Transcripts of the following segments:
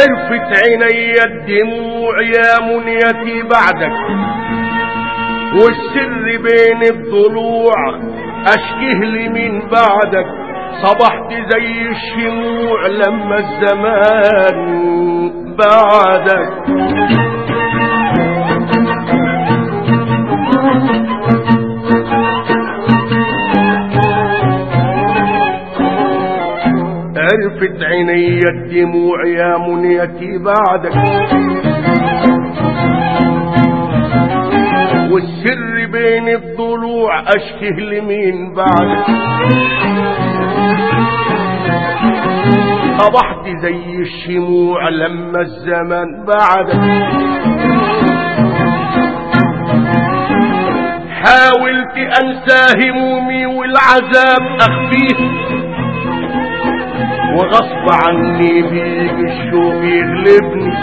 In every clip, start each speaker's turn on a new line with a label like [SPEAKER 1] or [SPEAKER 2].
[SPEAKER 1] عرفت عيني الدموع يا منيتي بعدك والسر بين الضلوع اشكيه لي من بعدك صبحت زي الشموع لما الزمان بعدك عرفت عيني الدموع يا منيتي بعدك والسر بين الضلوع اشكه لمين بعدك صبحت زي الشموع لما الزمن بعدك حاولت انسى همومي والعذاب اخفيه وغصب عني بيك الشوق يغلبني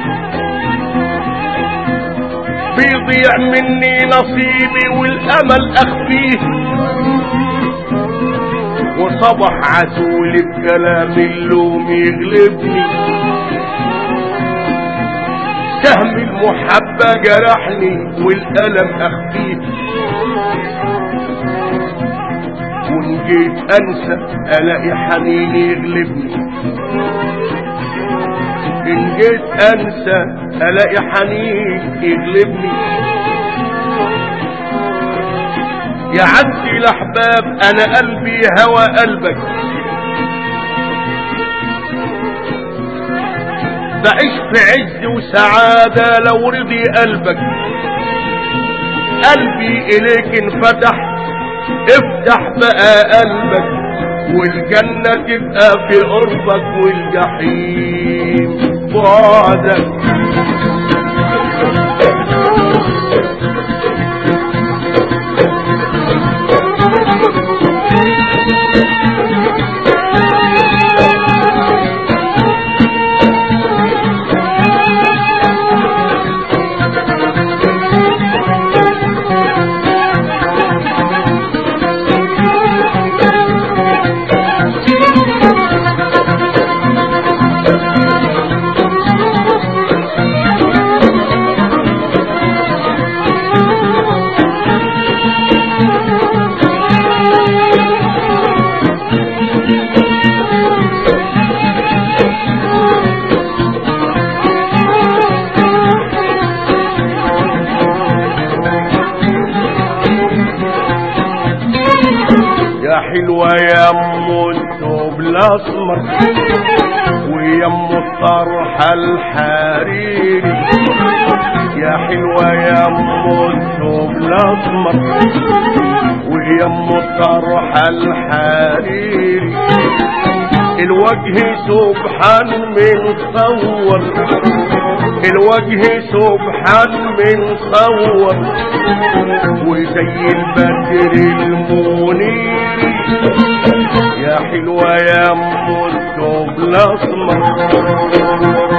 [SPEAKER 1] بيضيع مني نصيبي والامل اخفيه وصبح عسولي بكلام اللوم يغلبني سهم المحبة جرحني والألم أخفيه وإن جيت أنسى ألاقي حنين يغلبني إن جيت أنسى ألاقي حنين يغلبني يا عبدي الأحباب أنا قلبي هوى قلبك بعيش في عز وسعادة لو رضي قلبك قلبي إليك انفتح افتح بقى قلبك والجنة تبقى في قربك والجحيم بعدك يا حلوة يا ام الثوب الاسمر ويم الطرحة الحريري يا حلوة يا ام الثوب الاسمر ويم الطرحة الحريري الوجه سبحان من صور الوجه سبحان من صور وزي البدر المنير يا حلوة يا ام الثوب الاسمر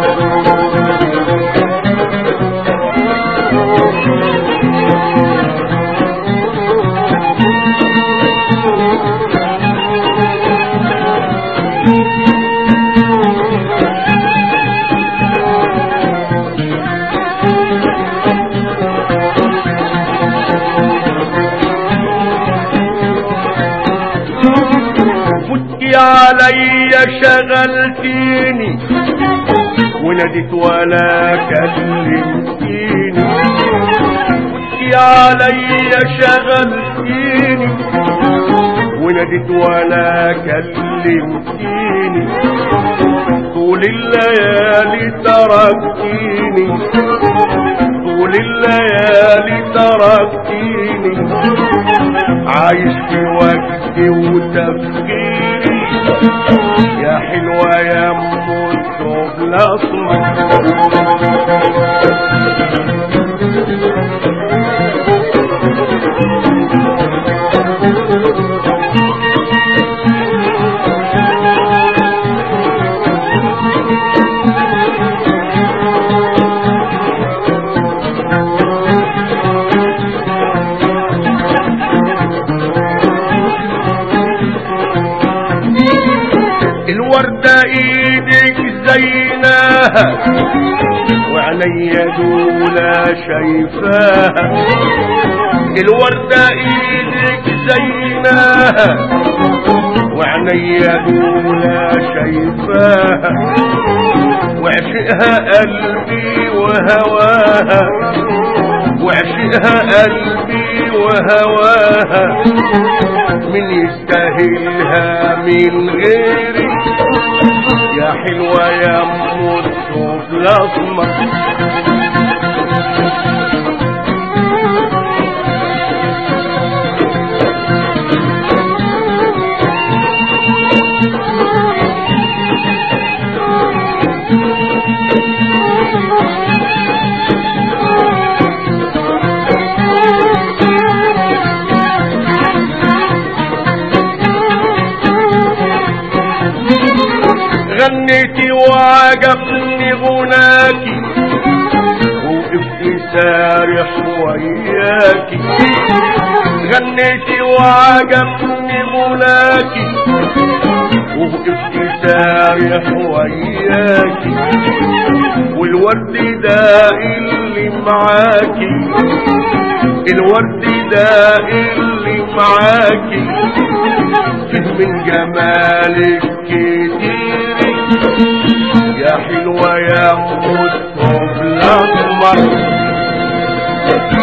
[SPEAKER 1] فتي علي شغلتيني وناديت ولا كلمتيني فتي علي شغلتيني وناديت ولا كلمتيني طول الليالي تركتيني طول الليالي تركتيني عايش في وقتي وتفكيري يا حلوة يا ام الثوب الاسمر الوردة ايدك زيناها وعينيا دولا شايفاها الوردة ايدك زيناها وعينيا دولا شايفاها وعشقها قلبي وهواها وعشقها قلبي وهواها من يستاهلها من غيري يا حلوة يا ام الصوف الاسمر غنيتي وعجبني غناكي وقفت سارح وياكي غنيتي وعجبني غناكي وقفت سارح وياكي والورد ده اللي معاكي الورد ده اللي معاكي فيه من جمالك كتير يا حلوة يا ام الثوب الأحمر